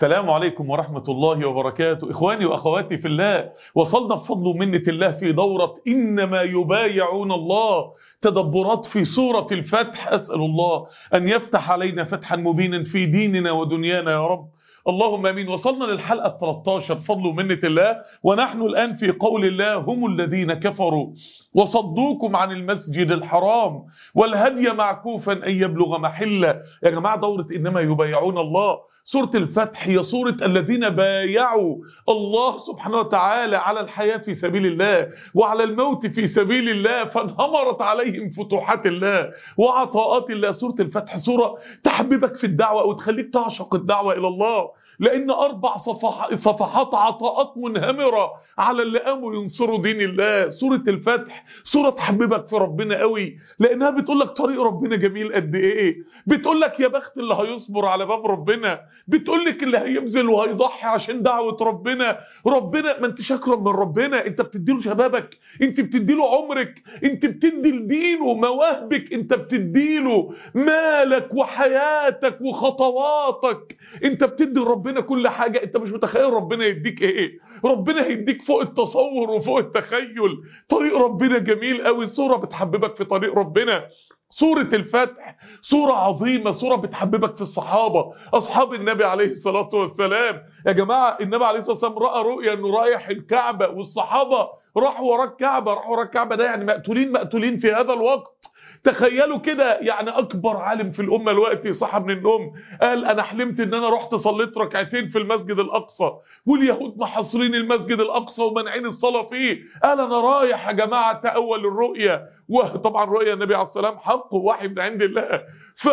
السلام عليكم ورحمة الله وبركاته إخواني وأخواتي في الله وصلنا بفضل ومنة الله في دورة إنما يبايعون الله تدبرات في سورة الفتح أسأل الله أن يفتح علينا فتحا مبينا في ديننا ودنيانا يا رب اللهم امين وصلنا للحلقه 13 فضل ومنه الله ونحن الان في قول الله هم الذين كفروا وصدوكم عن المسجد الحرام والهدي معكوفا ان يبلغ محله يا جماعه دوره انما يبايعون الله سوره الفتح هي سوره الذين بايعوا الله سبحانه وتعالى على الحياه في سبيل الله وعلى الموت في سبيل الله فانهمرت عليهم فتوحات الله وعطاءات الله سوره الفتح سوره تحببك في الدعوه وتخليك تعشق الدعوه الى الله لان اربع صفح صفحات عطاءات منهمره على اللي قاموا ينصروا دين الله سوره الفتح سوره تحببك في ربنا قوي لانها بتقول لك طريق ربنا جميل قد ايه بتقول لك يا بخت اللي هيصبر على باب ربنا بتقول لك اللي هيبذل وهيضحي عشان دعوه ربنا ربنا ما انتش اكرم من ربنا انت بتديله شبابك انت بتديله عمرك انت بتدي لدينه مواهبك انت بتديله مالك وحياتك وخطواتك انت بتدي لربنا كل حاجه انت مش متخيل ربنا يديك ايه ربنا هيديك فوق التصور وفوق التخيل طريق ربنا جميل قوي صوره بتحببك في طريق ربنا سورة الفتح سورة عظيمة سورة بتحببك في الصحابة أصحاب النبي عليه الصلاة والسلام يا جماعة النبي عليه الصلاة والسلام رأى رؤيا أنه رايح الكعبة والصحابة راحوا ورا الكعبة راحوا ورا الكعبة ده يعني مقتولين مقتولين في هذا الوقت تخيلوا كده يعني اكبر عالم في الامه دلوقتي صحى من النوم قال انا حلمت ان انا رحت صليت ركعتين في المسجد الاقصى واليهود محاصرين المسجد الاقصى ومانعين الصلاه فيه قال انا رايح يا جماعه تاول الرؤيا وطبعا رؤيا النبي عليه السلام حق ووحي من عند الله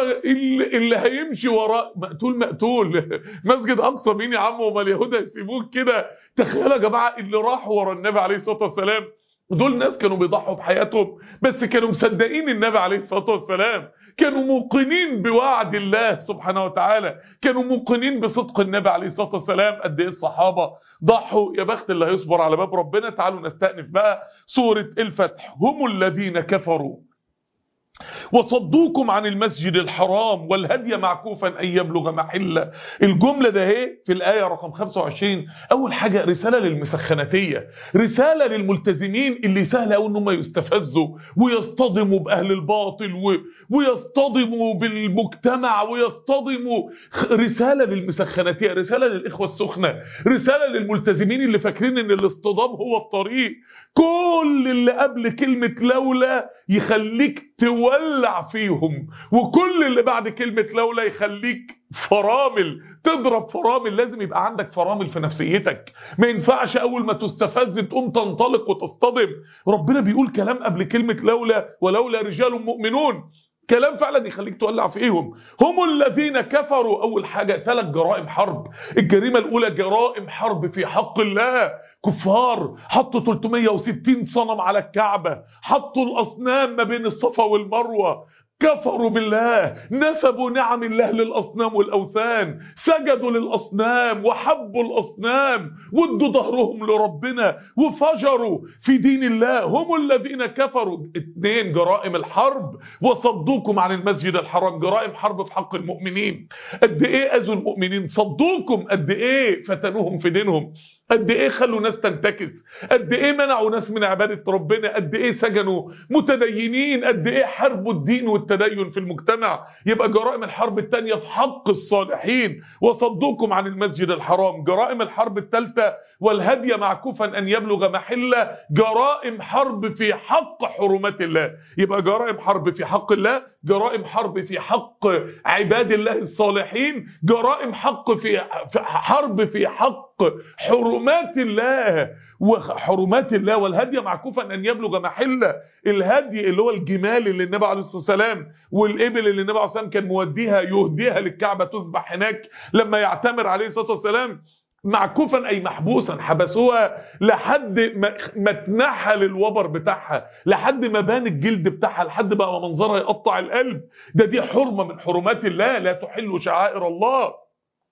فاللي هيمشي وراه مقتول مقتول مسجد اقصى مين يا عم وما اليهود هيسيبوك كده تخيلوا يا جماعه اللي راحوا ورا النبي عليه الصلاه والسلام دول ناس كانوا بيضحوا بحياتهم بس كانوا مصدقين النبي عليه الصلاة والسلام كانوا موقنين بوعد الله سبحانه وتعالى كانوا موقنين بصدق النبي عليه الصلاة والسلام قد ايه الصحابة ضحوا يا بخت اللي هيصبر على باب ربنا تعالوا نستأنف بقى سورة الفتح هم الذين كفروا وصدوكم عن المسجد الحرام والهدي معكوفا أن يبلغ محله الجملة ده اهي في الآية رقم 25 أول حاجة رسالة للمسخناتية رسالة للملتزمين اللي سهل أو أنهم يستفزوا ويصطدموا بأهل الباطل و... ويصطدموا بالمجتمع ويصطدموا رسالة للمسخناتية رسالة للإخوة السخنة رسالة للملتزمين اللي فاكرين أن الاصطدام هو الطريق كل اللي قبل كلمة لولا يخليك تولع فيهم وكل اللي بعد كلمة لولا يخليك فرامل تضرب فرامل لازم يبقى عندك فرامل في نفسيتك ما ينفعش اول ما تستفز تقوم تنطلق وتصطدم ربنا بيقول كلام قبل كلمة لولا ولولا رجال مؤمنون كلام فعلا يخليك تولع فيهم هم الذين كفروا اول حاجة ثلاث جرائم حرب الجريمة الاولى جرائم حرب في حق الله كفار حطوا 360 صنم على الكعبة حطوا الاصنام ما بين الصفا والمروة كفروا بالله نسبوا نعم الله للأصنام والأوثان سجدوا للأصنام وحبوا الأصنام ودوا ظهرهم لربنا وفجروا في دين الله هم الذين كفروا اثنين جرائم الحرب وصدوكم عن المسجد الحرام جرائم حرب في حق المؤمنين قد ايه اذوا المؤمنين صدوكم قد ايه فتنوهم في دينهم قد ايه خلوا ناس تنتكس قد ايه منعوا ناس من عبادة ربنا قد ايه سجنوا متدينين قد ايه حربوا الدين والتدين في المجتمع يبقى جرائم الحرب الثانية في حق الصالحين وصدوكم عن المسجد الحرام جرائم الحرب الثالثة والهدي معكوفا ان يبلغ محلة جرائم حرب في حق حرمات الله يبقى جرائم حرب في حق الله جرائم حرب في حق عباد الله الصالحين جرائم حق في حرب في حق حرمات الله وحرمات الله والهدي معكوفا ان يبلغ محله الهدي اللي هو الجمال اللي النبي عليه الصلاه والسلام والابل اللي النبي عليه الصلاه والسلام كان موديها يهديها للكعبه تذبح هناك لما يعتمر عليه الصلاه والسلام معكوفا اي محبوسا حبسوها لحد ما, ما اتنحل الوبر بتاعها لحد ما بان الجلد بتاعها لحد بقى منظرها يقطع القلب ده دي حرمه من حرمات الله لا تحل شعائر الله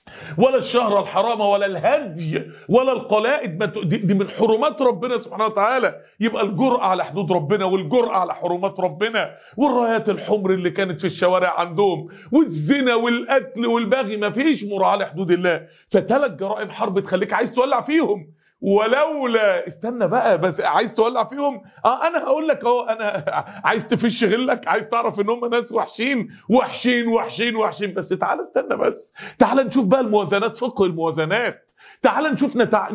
ولا الشهر الحرام ولا الهدي ولا القلائد دي, دي من حرمات ربنا سبحانه وتعالى يبقى الجرأة على حدود ربنا والجرأة على حرمات ربنا والرايات الحمر اللي كانت في الشوارع عندهم والزنا والقتل والبغي ما فيش مراعاة لحدود الله فثلاث جرائم حرب تخليك عايز تولع فيهم ولولا استنى بقى بس عايز تولع فيهم اه انا هقول لك اهو انا عايز تفش غلك عايز تعرف ان هم ناس وحشين وحشين وحشين وحشين بس تعال استنى بس تعال نشوف بقى الموازنات فقه الموازنات تعال نشوف نتع...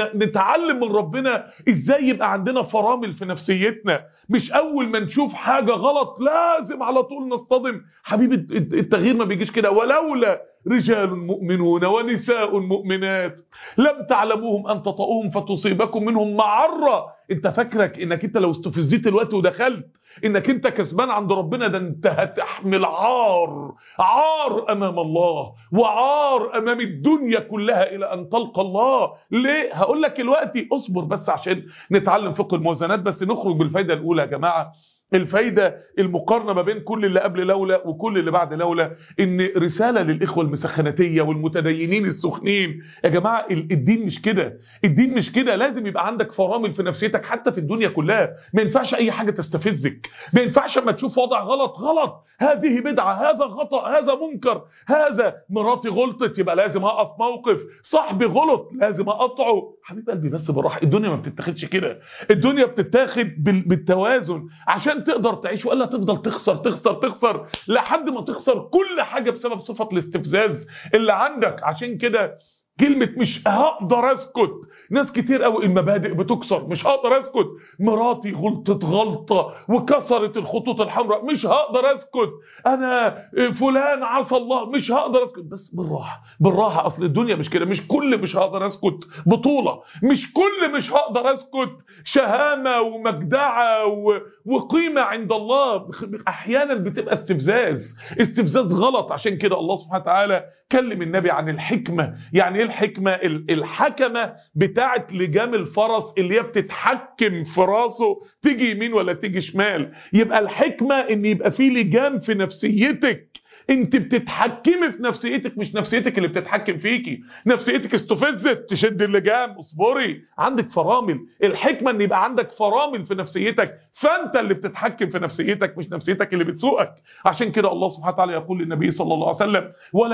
نتعلم من ربنا ازاي يبقى عندنا فرامل في نفسيتنا مش اول ما نشوف حاجة غلط لازم على طول نصطدم حبيبي التغيير ما بيجيش كده ولولا رجال مؤمنون ونساء مؤمنات لم تعلموهم ان تطؤوهم فتصيبكم منهم معرة انت فاكرك انك انت لو استفزيت الوقت ودخلت انك انت كسبان عند ربنا ده انت هتحمل عار عار امام الله وعار امام الدنيا كلها الى ان تلقى الله ليه هقول لك دلوقتي اصبر بس عشان نتعلم فقه الموازنات بس نخرج بالفايده الاولى يا جماعه الفايدة المقارنة ما بين كل اللي قبل لولا وكل اللي بعد لولا ان رسالة للإخوة المسخناتية والمتدينين السخنين يا جماعة الدين مش كده الدين مش كده لازم يبقى عندك فرامل في نفسيتك حتى في الدنيا كلها ما ينفعش أي حاجة تستفزك ما ينفعش اما تشوف وضع غلط غلط هذه بدعة هذا خطأ هذا منكر هذا مراتي غلطت يبقى لازم أقف موقف صاحبي غلط لازم أقطعه حبيب قلبي بس بالراحة الدنيا ما بتتاخدش كده الدنيا بتتاخد بالتوازن عشان تقدر تعيش ولا تفضل تخسر تخسر تخسر لحد ما تخسر كل حاجة بسبب صفة الاستفزاز اللي عندك عشان كده كلمة مش هقدر اسكت ناس كتير قوي المبادئ بتكسر مش هقدر اسكت مراتي غلطت غلطة وكسرت الخطوط الحمراء مش هقدر اسكت انا فلان عصى الله مش هقدر اسكت بس بالراحة بالراحة اصل الدنيا مش كده مش كل مش هقدر اسكت بطولة مش كل مش هقدر اسكت شهامة ومجدعة و... وقيمة عند الله احيانا بتبقى استفزاز استفزاز غلط عشان كده الله سبحانه وتعالى كلم النبي عن الحكمة يعني ايه الحكمة الحكمة بتاعت لجام الفرس اللي هي بتتحكم في راسه تيجي يمين ولا تيجي شمال يبقى الحكمة ان يبقى في لجام في نفسيتك انت بتتحكمي في نفسيتك مش نفسيتك اللي بتتحكم فيكي نفسيتك استفزت تشد اللجام اصبري عندك فرامل الحكمة ان يبقى عندك فرامل في نفسيتك فانت اللي بتتحكم في نفسيتك مش نفسيتك اللي بتسوقك عشان كده الله سبحانه وتعالى يقول للنبي صلى الله عليه وسلم ولا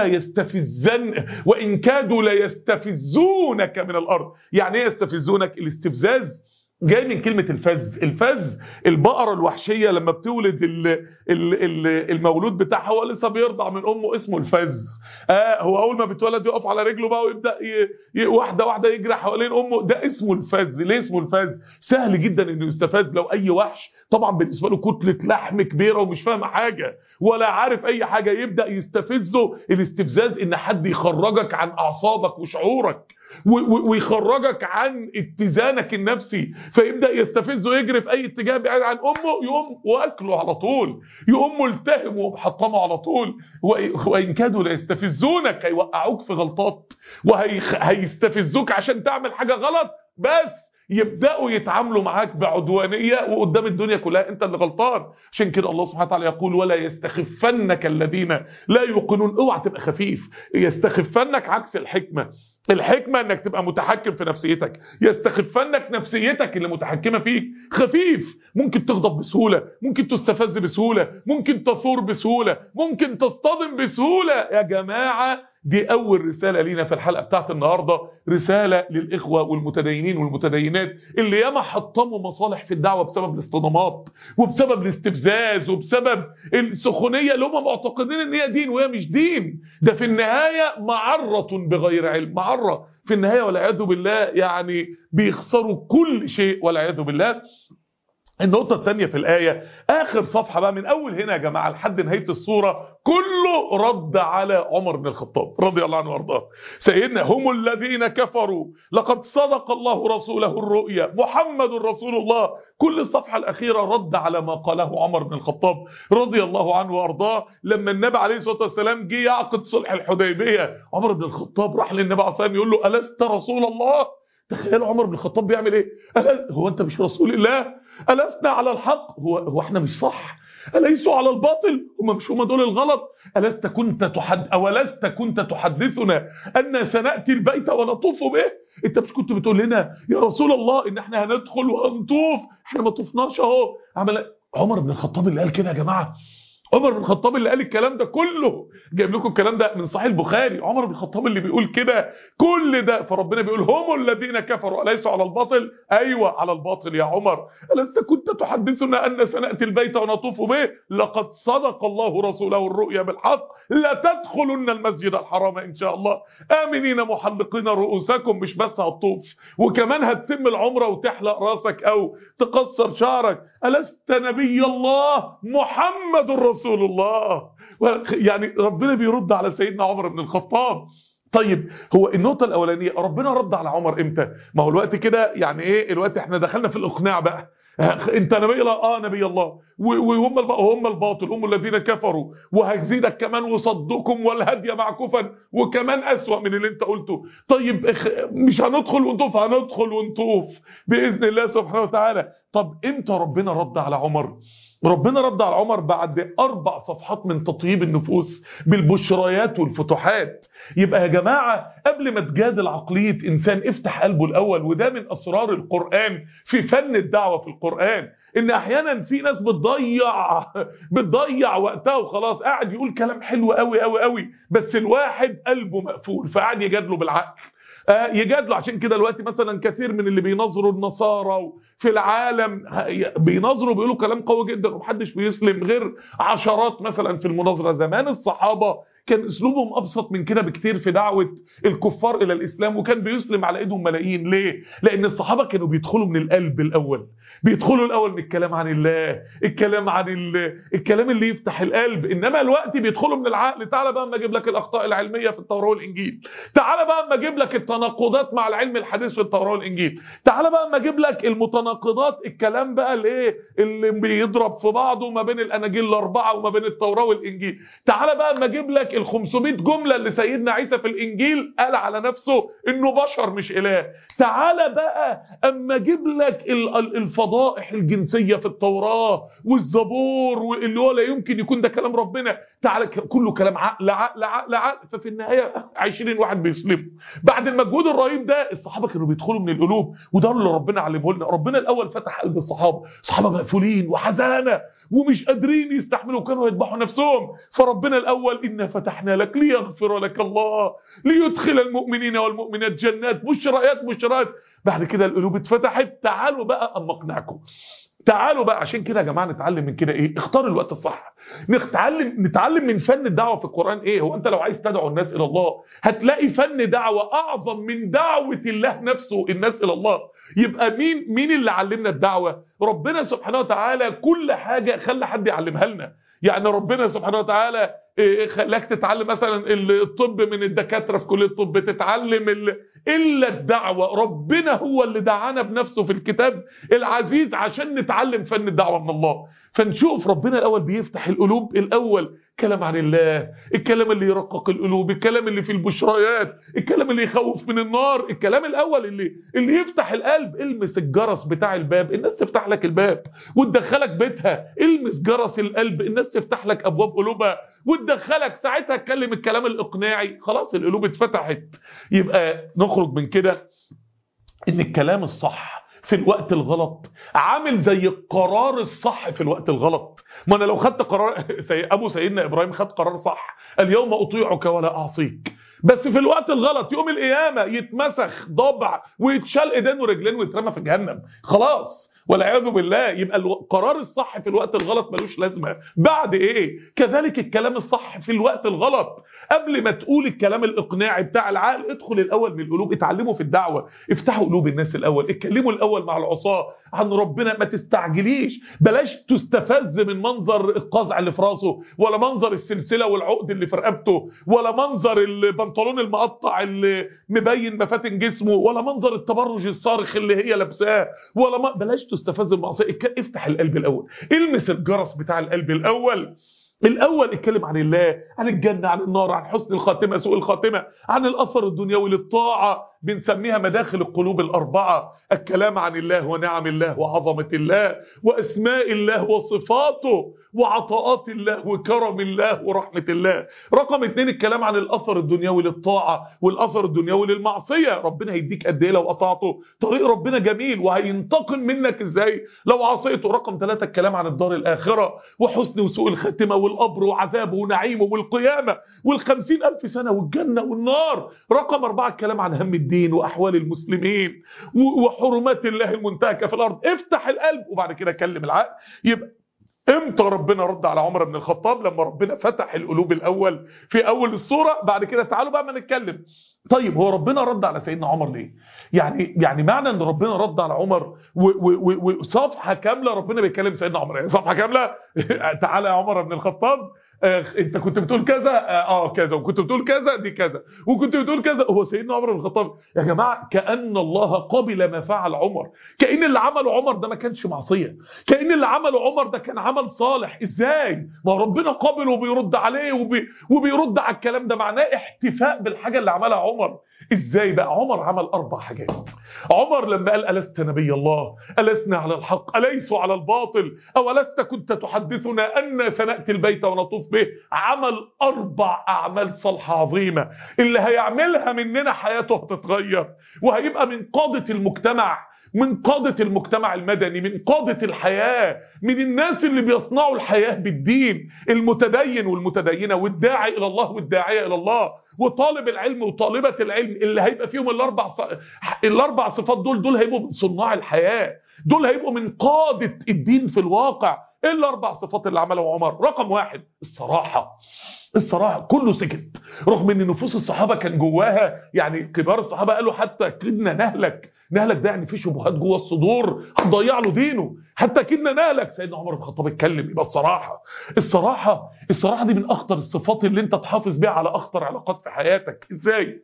يستفزن وان كادوا ليستفزونك من الارض يعني ايه يستفزونك الاستفزاز جاي من كلمة الفز الفز البقرة الوحشية لما بتولد ال ال ال المولود بتاعها هو لسه بيرضع من أمه اسمه الفز آه هو أول ما بيتولد يقف على رجله بقى ويبدأ ي... ي... واحدة واحدة يجري حوالين أمه ده اسمه الفز ليه اسمه الفز سهل جدا إنه يستفز لو أي وحش طبعا بالنسبة له كتلة لحم كبيرة ومش فاهم حاجة ولا عارف أي حاجة يبدأ يستفزه الاستفزاز إن حد يخرجك عن أعصابك وشعورك ويخرجك عن اتزانك النفسي فيبدا يستفزه يجري في اي اتجاه بعيد عن امه يقوم واكله على طول يقوم ملتهم ومحطمه على طول وان كادوا ليستفزونك هيوقعوك في غلطات وهيستفزوك عشان تعمل حاجه غلط بس يبداوا يتعاملوا معاك بعدوانيه وقدام الدنيا كلها انت اللي غلطان عشان كده الله سبحانه وتعالى يقول ولا يستخفنك الذين لا يوقنون اوعى تبقى خفيف يستخفنك عكس الحكمه الحكمة انك تبقى متحكم في نفسيتك يستخفنك نفسيتك اللي متحكمة فيك خفيف ممكن تغضب بسهولة ممكن تستفز بسهولة ممكن تثور بسهولة ممكن تصطدم بسهولة يا جماعة دي اول رسالة لينا في الحلقة بتاعت النهاردة رسالة للاخوة والمتدينين والمتدينات اللي ياما حطموا مصالح في الدعوة بسبب الاصطدامات وبسبب الاستفزاز وبسبب السخونية اللي هم معتقدين ان هي دين وهي مش دين ده في النهاية معرة بغير علم معرة في النهاية والعياذ بالله يعني بيخسروا كل شيء والعياذ بالله النقطة الثانية في الآية آخر صفحة بقى من أول هنا يا جماعة لحد نهاية الصورة كله رد على عمر بن الخطاب رضي الله عنه وارضاه سيدنا هم الذين كفروا لقد صدق الله رسوله الرؤيا محمد رسول الله كل الصفحة الأخيرة رد على ما قاله عمر بن الخطاب رضي الله عنه وارضاه لما النبي عليه الصلاة والسلام جه يعقد صلح الحديبية عمر بن الخطاب راح للنبي عليه الصلاة والسلام يقول له ألست رسول الله تخيل عمر بن الخطاب بيعمل ايه هو انت مش رسول الله ألسنا على الحق هو, هو احنا مش صح أليسوا على الباطل هم مش هم دول الغلط ألست كنت تحد أولست كنت تحدثنا أن سنأتي البيت ونطوف به انت مش كنت بتقول لنا يا رسول الله ان احنا هندخل وهنطوف احنا ما طفناش اهو عمل عمر بن الخطاب اللي قال كده يا جماعه عمر بن الخطاب اللي قال الكلام ده كله جايب لكم الكلام ده من صحيح البخاري عمر بن الخطاب اللي بيقول كده كل ده فربنا بيقول هم الذين كفروا أليسوا على الباطل أيوة على الباطل يا عمر ألست كنت تحدثنا أن سنأتي البيت ونطوف به لقد صدق الله رسوله الرؤيا بالحق لا تدخلن المسجد الحرام إن شاء الله آمنين محلقين رؤوسكم مش بس هتطوف وكمان هتتم العمرة وتحلق راسك أو تقصر شعرك ألست نبي الله محمد رسول الله يعني ربنا بيرد على سيدنا عمر بن الخطاب طيب هو النقطة الأولانية ربنا رد على عمر إمتى ما هو الوقت كده يعني إيه الوقت إحنا دخلنا في الإقناع بقى انت نبي الله اه نبي الله وهم هم الباطل هم الذين كفروا وهزيدك كمان وصدكم والهدي معكوفا وكمان اسوأ من اللي انت قلته طيب مش هندخل ونطوف هندخل ونطوف باذن الله سبحانه وتعالى طب امتى ربنا رد على عمر ربنا رد على عمر بعد أربع صفحات من تطيب النفوس بالبشريات والفتوحات يبقى يا جماعة قبل ما تجادل عقلية إنسان افتح قلبه الأول وده من أسرار القرآن في فن الدعوة في القرآن إن أحيانا في ناس بتضيع بتضيع وقتها وخلاص قاعد يقول كلام حلو قوي قوي قوي بس الواحد قلبه مقفول فقاعد يجادله بالعقل يجادلوا عشان كده دلوقتي مثلا كثير من اللي بينظروا النصارى في العالم بينظروا بيقولوا كلام قوي جدا ومحدش بيسلم غير عشرات مثلا في المناظره زمان الصحابه كان اسلوبهم ابسط من كده بكتير في دعوه الكفار الى الاسلام وكان بيسلم على ايدهم ملايين ليه لان الصحابه كانوا بيدخلوا من القلب الاول بيدخلوا الاول من الكلام عن الله الكلام عن ال... الكلام اللي يفتح القلب انما الوقت بيدخلوا من العقل تعالى بقى اما اجيب لك الاخطاء العلميه في التوراه والانجيل تعالى بقى اما اجيب لك التناقضات مع العلم الحديث في التوراه والانجيل تعالى بقى اما اجيب لك المتناقضات الكلام بقى الايه اللي بيضرب في بعضه ما بين الاناجيل الاربعه وما بين التوراه والانجيل تعالى بقى اما اجيب لك ال 500 جمله اللي سيدنا عيسى في الانجيل قال على نفسه انه بشر مش اله تعالى بقى اما اجيب لك الفضائح الجنسيه في التوراه والزبور واللي هو لا يمكن يكون ده كلام ربنا تعالى كله كلام عقل عقل عقل عقل ففي النهايه 20 واحد بيسلموا بعد المجهود الرهيب ده الصحابه كانوا بيدخلوا من القلوب وده اللي ربنا علمه لنا ربنا الاول فتح قلب الصحابه الصحابه مقفولين وحزانه ومش قادرين يستحملوا كانوا يذبحوا نفسهم فربنا الاول انا فتحنا لك ليغفر لك الله ليدخل المؤمنين والمؤمنات جنات بشريات بشريات بعد كده القلوب اتفتحت تعالوا بقى اما اقنعكم تعالوا بقى عشان كده يا جماعه نتعلم من كده ايه اختار الوقت الصح نتعلم نتعلم من فن الدعوه في القران ايه هو انت لو عايز تدعو الناس الى الله هتلاقي فن دعوه اعظم من دعوه الله نفسه الناس الى الله يبقى مين مين اللي علمنا الدعوه ربنا سبحانه وتعالى كل حاجه خلى حد يعلمها لنا يعني ربنا سبحانه وتعالى خلاك تتعلم مثلا الطب من الدكاتره في كليه الطب تتعلم الا الدعوه ربنا هو اللي دعانا بنفسه في الكتاب العزيز عشان نتعلم فن الدعوه من الله فنشوف ربنا الاول بيفتح القلوب الاول كلام عن الله الكلام اللي يرقق القلوب الكلام اللي في البشريات الكلام اللي يخوف من النار الكلام الاول اللي اللي يفتح القلب المس الجرس بتاع الباب الناس تفتح لك الباب وتدخلك بيتها المس جرس القلب الناس تفتح لك ابواب قلوبها وتدخلك ساعتها اتكلم الكلام الاقناعي خلاص القلوب اتفتحت يبقى نخرج من كده ان الكلام الصح في الوقت الغلط عامل زي القرار الصح في الوقت الغلط ما انا لو خدت قرار سي... ابو سيدنا ابراهيم خد قرار صح اليوم اطيعك ولا اعصيك بس في الوقت الغلط يوم القيامه يتمسخ ضبع ويتشال ايدين ورجلين ويترمى في جهنم خلاص والعياذ بالله يبقى القرار الصح في الوقت الغلط ملوش لازمه بعد ايه كذلك الكلام الصح في الوقت الغلط قبل ما تقول الكلام الاقناعي بتاع العقل ادخل الاول من القلوب اتعلموا في الدعوه افتحوا قلوب الناس الاول اتكلموا الاول مع العصاه عن ربنا ما تستعجليش بلاش تستفز من منظر القزع اللي في راسه ولا منظر السلسله والعقد اللي في رقبته ولا منظر البنطلون المقطع اللي مبين مفاتن جسمه ولا منظر التبرج الصارخ اللي هي لابساه ولا ما بلاش تستفز المعصيه افتح القلب الاول المس الجرس بتاع القلب الاول الأول اتكلم عن الله عن الجنة عن النار عن حسن الخاتمة سوء الخاتمة عن الأثر الدنيوي للطاعة بنسميها مداخل القلوب الأربعة الكلام عن الله ونعم الله وعظمة الله وأسماء الله وصفاته وعطاءات الله وكرم الله ورحمة الله رقم اتنين الكلام عن الأثر الدنيوي للطاعة والأثر الدنيوي للمعصية ربنا هيديك قد ايه لو قطعته طريق ربنا جميل وهينتقم منك ازاي لو عصيته رقم ثلاثة الكلام عن الدار الآخرة وحسن وسوء الخاتمة والقبر وعذابه ونعيمه والقيامة والخمسين ألف سنة والجنة والنار رقم أربعة الكلام عن هم الدين وأحوال المسلمين وحرمات الله المنتهكة في الأرض افتح القلب وبعد كده كلم العقل يبقى امتى ربنا رد على عمر بن الخطاب لما ربنا فتح القلوب الاول في اول الصوره بعد كده تعالوا بقى ما نتكلم طيب هو ربنا رد على سيدنا عمر ليه يعني يعني معنى ان ربنا رد على عمر وصفحه كامله ربنا بيكلم سيدنا عمر يعني صفحه كامله تعالى يا عمر بن الخطاب آه انت كنت بتقول كذا اه, آه كذا وكنت بتقول كذا دي كذا وكنت بتقول كذا هو سيدنا عمر بن الخطاب يا جماعه كان الله قبل ما فعل عمر كان اللي عمله عمر ده ما كانش معصيه كان اللي عمله عمر ده كان عمل صالح ازاي ما ربنا قابل وبيرد عليه وبي وبيرد على الكلام ده معناه احتفاء بالحاجه اللي عملها عمر ازاي بقى عمر عمل اربع حاجات عمر لما قال ألست نبي الله ألسنا على الحق أليس على الباطل أو ألست كنت تحدثنا أن سنأتي البيت ونطوف به عمل أربع أعمال صالحة عظيمة اللي هيعملها مننا حياته هتتغير وهيبقى من قادة المجتمع من قادة المجتمع المدني من قادة الحياة من الناس اللي بيصنعوا الحياة بالدين المتدين والمتدينة والداعي إلى الله والداعية إلى الله وطالب العلم وطالبة العلم اللي هيبقى فيهم الأربع ص... الأربع صفات دول دول هيبقوا من صناع الحياة دول هيبقوا من قادة الدين في الواقع ايه الأربع صفات اللي عملهم عمر رقم واحد الصراحة الصراحة كله سكت رغم ان نفوس الصحابة كان جواها يعني كبار الصحابة قالوا حتى كدنا نهلك نهلك ده يعني في شبهات جوه الصدور هتضيع له دينه حتى كدنا نهلك سيدنا عمر بن الخطاب اتكلم يبقى الصراحة الصراحة الصراحة دي من اخطر الصفات اللي انت تحافظ بيها على اخطر علاقات في حياتك ازاي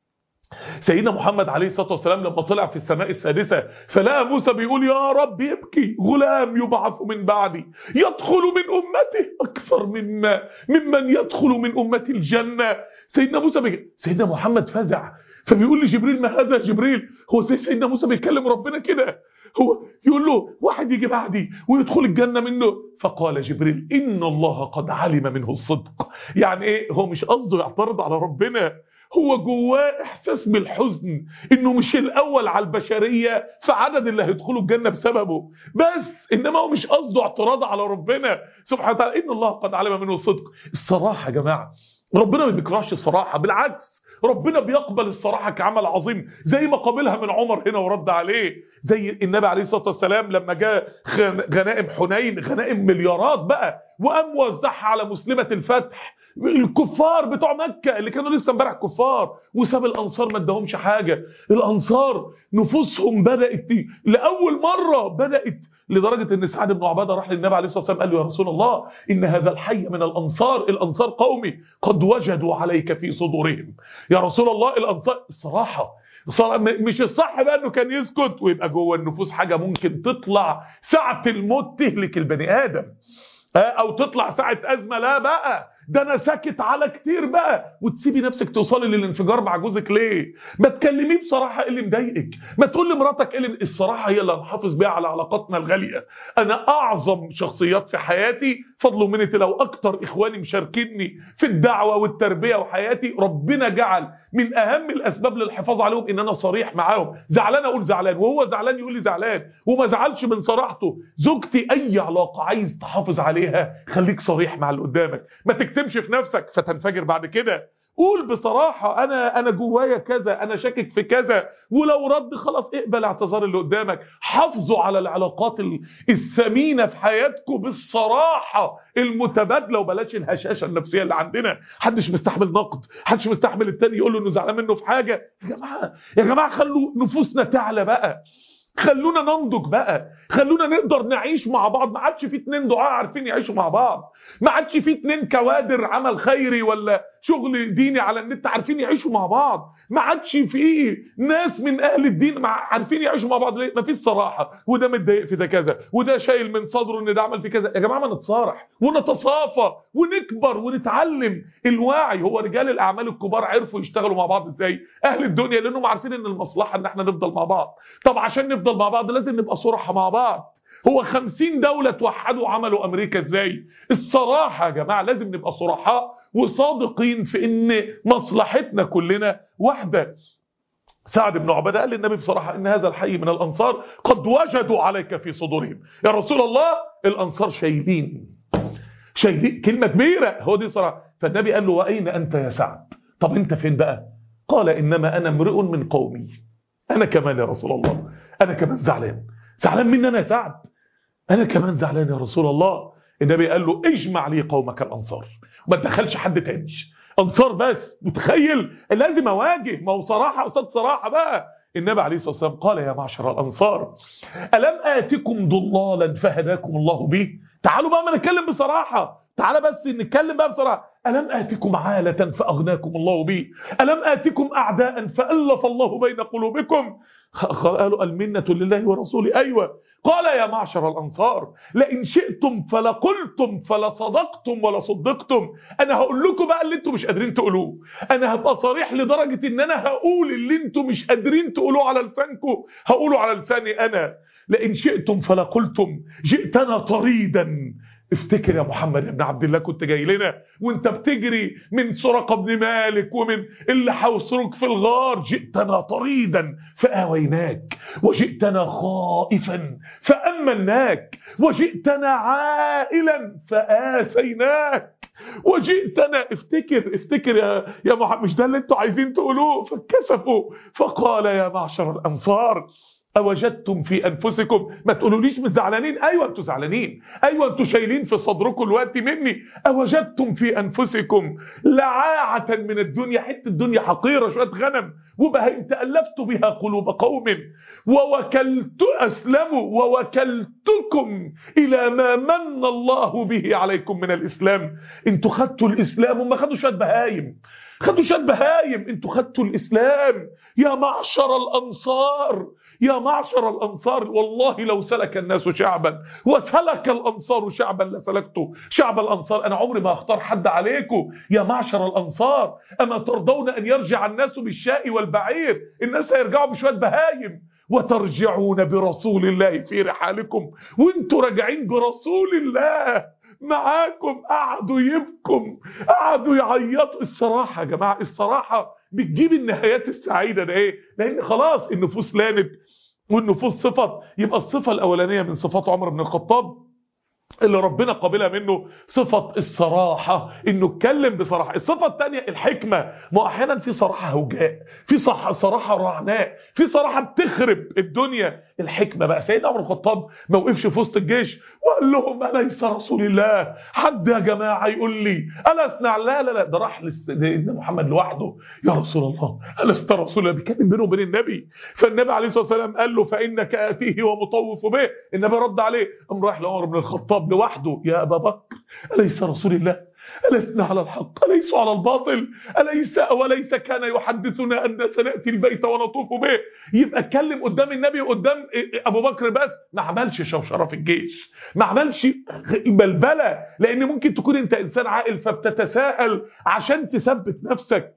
سيدنا محمد عليه الصلاة والسلام لما طلع في السماء السادسة فلقى موسى بيقول يا رب يبكي غلام يبعث من بعدي يدخل من أمته أكثر مما ممن يدخل من أمة الجنة سيدنا موسى بيقول سيدنا محمد فزع فبيقول لجبريل ما هذا جبريل هو سيدنا موسى بيكلم ربنا كده هو يقول له واحد يجي بعدي ويدخل الجنة منه فقال جبريل إن الله قد علم منه الصدق يعني إيه هو مش قصده يعترض على ربنا هو جواه احساس بالحزن انه مش الاول على البشريه في عدد اللي هيدخلوا الجنه بسببه بس انما هو مش قصده اعتراض على ربنا سبحانه وتعالى ان الله قد علم منه الصدق الصراحه يا جماعه ربنا ما بيكرهش الصراحه بالعكس ربنا بيقبل الصراحه كعمل عظيم زي ما قابلها من عمر هنا ورد عليه زي النبي عليه الصلاه والسلام لما جاء غنائم حنين غنائم مليارات بقى وقام وزعها على مسلمه الفتح الكفار بتوع مكة اللي كانوا لسه امبارح كفار وساب الأنصار ما اداهمش حاجة الأنصار نفوسهم بدأت لأول مرة بدأت لدرجة ان سعد بن عبادة راح للنبي عليه الصلاة والسلام قال له يا رسول الله إن هذا الحي من الأنصار الأنصار قومي قد وجدوا عليك في صدورهم يا رسول الله الأنصار الصراحة مش الصح بقى انه كان يسكت ويبقى جوه النفوس حاجة ممكن تطلع ساعة الموت تهلك البني آدم او تطلع ساعة ازمة لا بقى ده انا ساكت على كتير بقى وتسيبي نفسك توصلي للانفجار مع جوزك ليه ما تكلميه بصراحه ايه اللي مضايقك ما تقول لمراتك ايه اللي الصراحه هي اللي هنحافظ بيها على علاقاتنا الغاليه انا اعظم شخصيات في حياتي فضل ومنه لو اكتر اخواني مشاركيني في الدعوه والتربيه وحياتي ربنا جعل من اهم الاسباب للحفاظ عليهم ان انا صريح معاهم زعلان اقول زعلان وهو زعلان يقول لي زعلان وما زعلش من صراحته زوجتي اي علاقه عايز تحافظ عليها خليك صريح مع اللي قدامك ما تكتمش في نفسك فتنفجر بعد كده قول بصراحة أنا أنا جوايا كذا أنا شاكك في كذا ولو رد خلاص اقبل اعتذار اللي قدامك حافظوا على العلاقات الثمينة في حياتكم بالصراحة المتبادلة وبلاش الهشاشة النفسية اللي عندنا حدش مستحمل نقد حدش مستحمل التاني يقول له إنه زعلان منه في حاجة يا جماعة يا جماعة خلوا نفوسنا تعلى بقى خلونا ننضج بقى خلونا نقدر نعيش مع بعض ما عادش في اتنين دعاء عارفين يعيشوا مع بعض ما عادش في اتنين كوادر عمل خيري ولا شغل ديني على النت عارفين يعيشوا مع بعض ما عادش في ناس من اهل الدين مع عارفين يعيشوا مع بعض ليه ما فيش صراحه وده متضايق في ده كذا وده شايل من صدره ان ده عمل في كذا يا جماعه ما نتصارح ونتصافى ونكبر ونتعلم الوعي هو رجال الاعمال الكبار عرفوا يشتغلوا مع بعض ازاي اهل الدنيا لانهم عارفين ان المصلحه ان احنا نفضل مع بعض طب عشان نفضل مع بعض لازم نبقى صراحه مع بعض هو خمسين دولة توحدوا عملوا أمريكا إزاي الصراحة يا جماعة لازم نبقى صرحاء وصادقين في إن مصلحتنا كلنا واحدة سعد بن عبادة قال للنبي بصراحة إن هذا الحي من الأنصار قد وجدوا عليك في صدورهم يا رسول الله الأنصار شايلين شايلين كلمة كبيرة هو دي صراحة فالنبي قال له وأين أنت يا سعد طب أنت فين بقى قال إنما أنا امرئ من قومي أنا كمان يا رسول الله أنا كمان زعلان زعلان مني أنا يا سعد أنا كمان زعلان يا رسول الله النبي قال له اجمع لي قومك الأنصار وما تدخلش حد تاني أنصار بس متخيل لازم أواجه ما هو صراحة قصاد صراحة بقى النبي عليه الصلاة والسلام قال يا معشر الأنصار ألم آتكم ضلالا فهداكم الله به تعالوا بقى ما نتكلم بصراحة تعالى بس نتكلم بقى بصراحة ألم آتكم عالة فأغناكم الله به ألم آتكم أعداء فألف الله بين قلوبكم قالوا المنة لله ورسوله أيوة قال يا معشر الأنصار لئن شئتم فلقلتم فلصدقتم ولصدقتم أنا هقول لكم بقى اللي انتم مش قادرين تقولوه أنا هبقى صريح لدرجة إن أنا هقول اللي انتم مش قادرين تقولوه على لسانكم هقوله على لساني أنا لئن شئتم فلقلتم جئتنا طريدا افتكر يا محمد بن عبد الله كنت جاي لنا وانت بتجري من سرقة بن مالك ومن اللي حوصرك في الغار جئتنا طريدا فآويناك وجئتنا خائفا فأمناك وجئتنا عائلا فآسيناك وجئتنا افتكر افتكر يا يا محمد مش ده اللي انتوا عايزين تقولوه فكسفوا فقال يا معشر الانصار أوجدتم في أنفسكم ما تقولوليش مش زعلانين أيوة أنتوا زعلانين أيوة أنتوا شايلين في صدركم الوقت مني أوجدتم في أنفسكم لعاعة من الدنيا حتة الدنيا حقيرة شوية غنم وبهيم تألفت بها قلوب قوم ووكلت أسلموا ووكلتكم إلى ما من الله به عليكم من الإسلام انتوا خدتوا الإسلام وما خدوا شوية بهايم خدوا شوية بهايم انتوا خدتوا الإسلام يا معشر الأنصار يا معشر الأنصار والله لو سلك الناس شعبا وسلك الأنصار شعبا لسلكته شعب الأنصار أنا عمري ما أختار حد عليكم يا معشر الأنصار أما ترضون أن يرجع الناس بالشاء والبعير الناس هيرجعوا بشوية بهايم وترجعون برسول الله في رحالكم وانتوا راجعين برسول الله معاكم قعدوا يبكم قعدوا يعيطوا الصراحة يا جماعة الصراحة بتجيب النهايات السعيدة ده ايه لان خلاص النفوس لانت والنفوس صفت يبقى الصفة الاولانية من صفات عمر بن الخطاب اللي ربنا قابلها منه صفة الصراحة انه اتكلم بصراحة الصفة الثانية الحكمة ما احيانا في صراحة هوجاء في صح صراحة رعناء في صراحة بتخرب الدنيا الحكمة بقى سيدنا عمر الخطاب ما وقفش في وسط الجيش وقال لهم أليس رسول الله حد يا جماعة يقول لي ألسنا لا لا لا ده راح لسيدنا محمد لوحده يا رسول الله ألست رسول الله بيتكلم بينه وبين النبي فالنبي عليه الصلاة والسلام قال له فإنك آتيه ومطوف به النبي رد عليه قام رايح لعمر بن الخطاب لوحده يا أبا بكر أليس رسول الله ألسنا على الحق أليس على الباطل أليس وليس كان يحدثنا أن سنأتي البيت ونطوف به يبقى اتكلم قدام النبي وقدام أبو بكر بس ما عملش شوشرة في الجيش ما عملش بلبلة لأن ممكن تكون أنت إنسان عاقل فبتتساءل عشان تثبت نفسك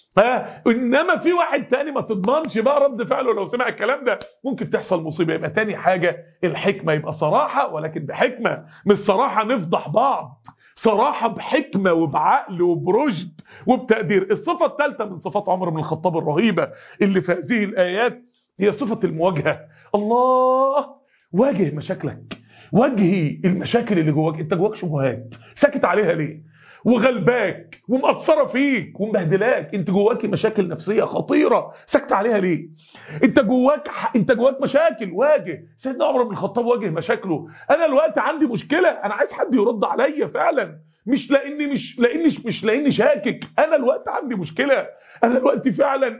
ها انما في واحد تاني ما تضمنش بقى رد فعله لو سمع الكلام ده ممكن تحصل مصيبه يبقى تاني حاجه الحكمه يبقى صراحه ولكن بحكمه مش صراحه نفضح بعض صراحة بحكمة وبعقل وبرشد وبتقدير الصفة الثالثة من صفات عمر بن الخطاب الرهيبة اللي في هذه الآيات هي صفة المواجهة الله واجه مشاكلك واجهي المشاكل اللي جواك انت جواك شبهات ساكت عليها ليه وغلباك ومأثرة فيك ومبهدلاك انت جواك مشاكل نفسية خطيرة سكت عليها ليه انت جواك انت جواك مشاكل واجه سيدنا عمر بن الخطاب واجه مشاكله انا الوقت عندي مشكلة انا عايز حد يرد عليا فعلا مش لاني مش لاني مش لاني شاكك انا الوقت عندي مشكله انا الوقت فعلا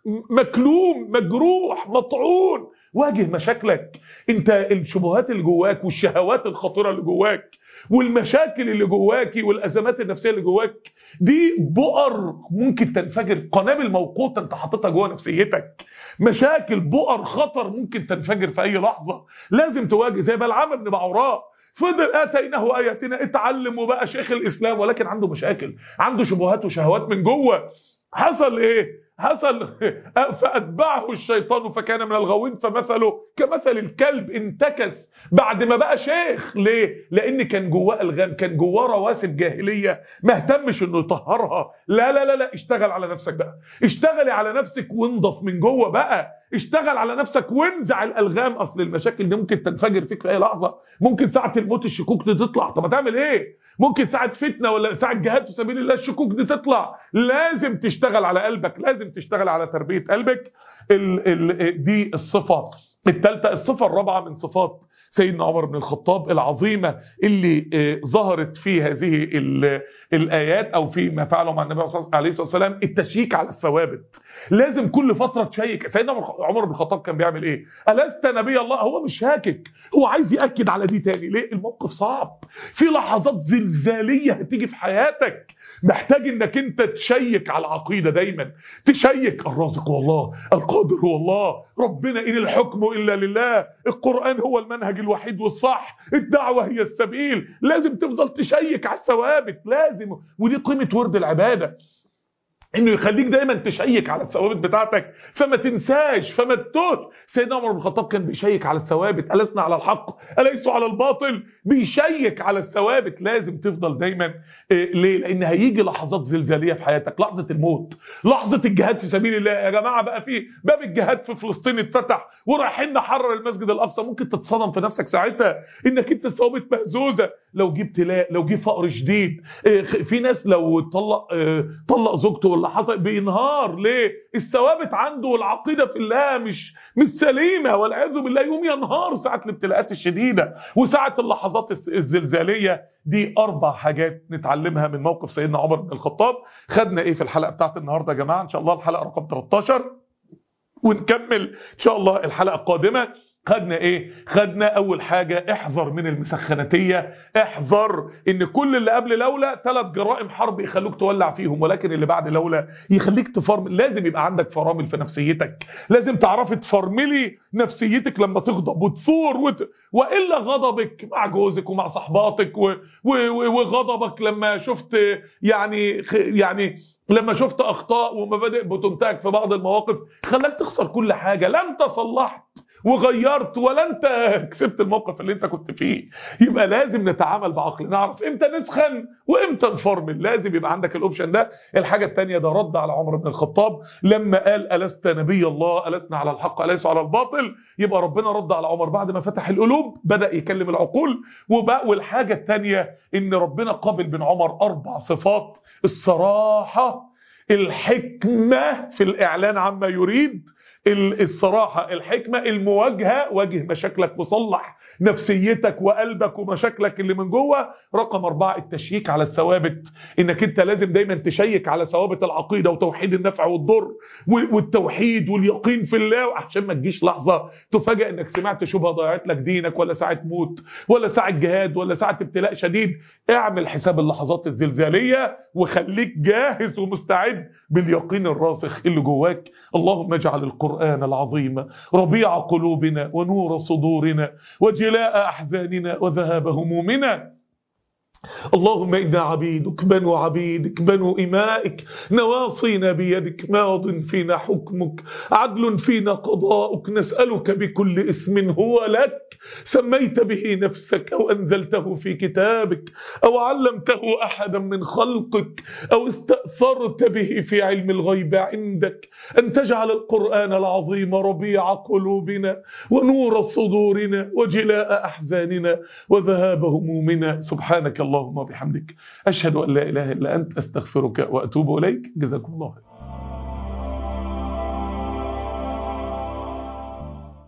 مكلوم مجروح مطعون واجه مشاكلك انت الشبهات اللي جواك والشهوات الخطيره اللي جواك والمشاكل اللي جواكي والازمات النفسيه اللي جواك دي بؤر ممكن تنفجر قنابل موقوته انت حاططها جوه نفسيتك مشاكل بؤر خطر ممكن تنفجر في اي لحظه لازم تواجه زي بلعام بن بعوراء فضل اتيناه اياتنا اتعلم وبقى شيخ الاسلام ولكن عنده مشاكل عنده شبهات وشهوات من جوه حصل ايه حصل فاتبعه الشيطان فكان من الغاوين فمثله كمثل الكلب انتكس بعد ما بقى شيخ ليه لان كان جواه الغام كان جواه رواسب جاهليه ما اهتمش انه يطهرها لا لا لا لا اشتغل على نفسك بقى اشتغلي على نفسك وانضف من جوه بقى اشتغل على نفسك وانزع الالغام اصل المشاكل دي ممكن تنفجر فيك في اي لحظه ممكن ساعه الموت الشكوك دي تطلع طب هتعمل ايه ممكن ساعه فتنه ولا ساعه جهاد في سبيل الله الشكوك دي تطلع لازم تشتغل على قلبك لازم تشتغل على تربيه قلبك ال ال دي الصفه الثالثه الصفه الرابعه من صفات سيدنا عمر بن الخطاب العظيمة اللي ظهرت في هذه الآيات أو في ما فعله مع النبي عليه الصلاة والسلام التشييك على الثوابت لازم كل فترة تشيك سيدنا عمر بن الخطاب كان بيعمل إيه ألست نبي الله هو مش شاكك هو عايز يأكد على دي تاني ليه الموقف صعب في لحظات زلزالية هتيجي في حياتك محتاج انك انت تشيك على العقيده دايما تشيك الرازق هو الله القادر هو الله ربنا ان الحكم الا لله القران هو المنهج الوحيد والصح الدعوه هي السبيل لازم تفضل تشيك على الثوابت لازم ودي قيمه ورد العباده انه يخليك دايما تشيك على الثوابت بتاعتك فما تنساش فما تتوه سيدنا عمر بن الخطاب كان بيشيك على الثوابت ألسنا على الحق أليسوا على الباطل بيشيك على الثوابت لازم تفضل دايما إيه ليه لان هيجي لحظات زلزاليه في حياتك لحظه الموت لحظه الجهاد في سبيل الله يا جماعه بقى في باب الجهاد في فلسطين اتفتح ورايحين نحرر المسجد الاقصى ممكن تتصدم في نفسك ساعتها انك انت الثوابت مهزوزه لو جه ابتلاء لو جه فقر شديد إيه في ناس لو طلق إيه طلق زوجته ولا حصل بينهار ليه الثوابت عنده والعقيده في الله مش مش سليمه والعياذ بالله يوم ينهار ساعه الابتلاءات الشديده وساعه اللحظات الزلزاليه دي اربع حاجات نتعلمها من موقف سيدنا عمر بن الخطاب خدنا ايه في الحلقه بتاعت النهارده يا جماعه ان شاء الله الحلقه رقم 13 ونكمل ان شاء الله الحلقه القادمه خدنا ايه خدنا اول حاجة احذر من المسخناتية احذر ان كل اللي قبل لولا ثلاث جرائم حرب يخلوك تولع فيهم ولكن اللي بعد لولا يخليك تفرمل لازم يبقى عندك فرامل في نفسيتك لازم تعرفي تفرملي نفسيتك لما تغضب وتثور وت... والا غضبك مع جوزك ومع صحباتك و... و... وغضبك لما شفت يعني يعني لما شفت اخطاء ومبادئ بتنتهك في بعض المواقف خلاك تخسر كل حاجة لا انت صلحت وغيرت ولا انت كسبت الموقف اللي انت كنت فيه يبقى لازم نتعامل بعقل نعرف امتى نسخن وامتى نفرمل لازم يبقى عندك الاوبشن ده الحاجه الثانيه ده رد على عمر بن الخطاب لما قال الست نبي الله الستنا على الحق اليس على الباطل يبقى ربنا رد على عمر بعد ما فتح القلوب بدا يكلم العقول وبقى والحاجه الثانيه ان ربنا قابل من عمر اربع صفات الصراحه الحكمه في الاعلان عما يريد الصراحة الحكمة المواجهة واجه مشاكلك وصلح نفسيتك وقلبك ومشاكلك اللي من جوه رقم أربعة التشييك على الثوابت إنك أنت لازم دايما تشيك على ثوابت العقيدة وتوحيد النفع والضر والتوحيد واليقين في الله عشان ما تجيش لحظة تفاجئ إنك سمعت شبهة ضيعت لك دينك ولا ساعة موت ولا ساعة جهاد ولا ساعة ابتلاء شديد اعمل حساب اللحظات الزلزالية وخليك جاهز ومستعد باليقين الراسخ اللي جواك اللهم اجعل القرآن القرآن العظيم ربيع قلوبنا ونور صدورنا وجلاء أحزاننا وذهاب همومنا اللهم إنا عبيدك بنو عبيدك بنو إمائك نواصينا بيدك ماض فينا حكمك عدل فينا قضاؤك نسألك بكل اسم هو لك سميت به نفسك أو أنزلته في كتابك أو علمته أحدا من خلقك أو استأثرت به في علم الغيب عندك أن تجعل القرآن العظيم ربيع قلوبنا ونور صدورنا وجلاء أحزاننا وذهاب همومنا سبحانك اللهم وبحمدك أشهد أن لا إله إلا أنت أستغفرك وأتوب إليك جزاكم الله خير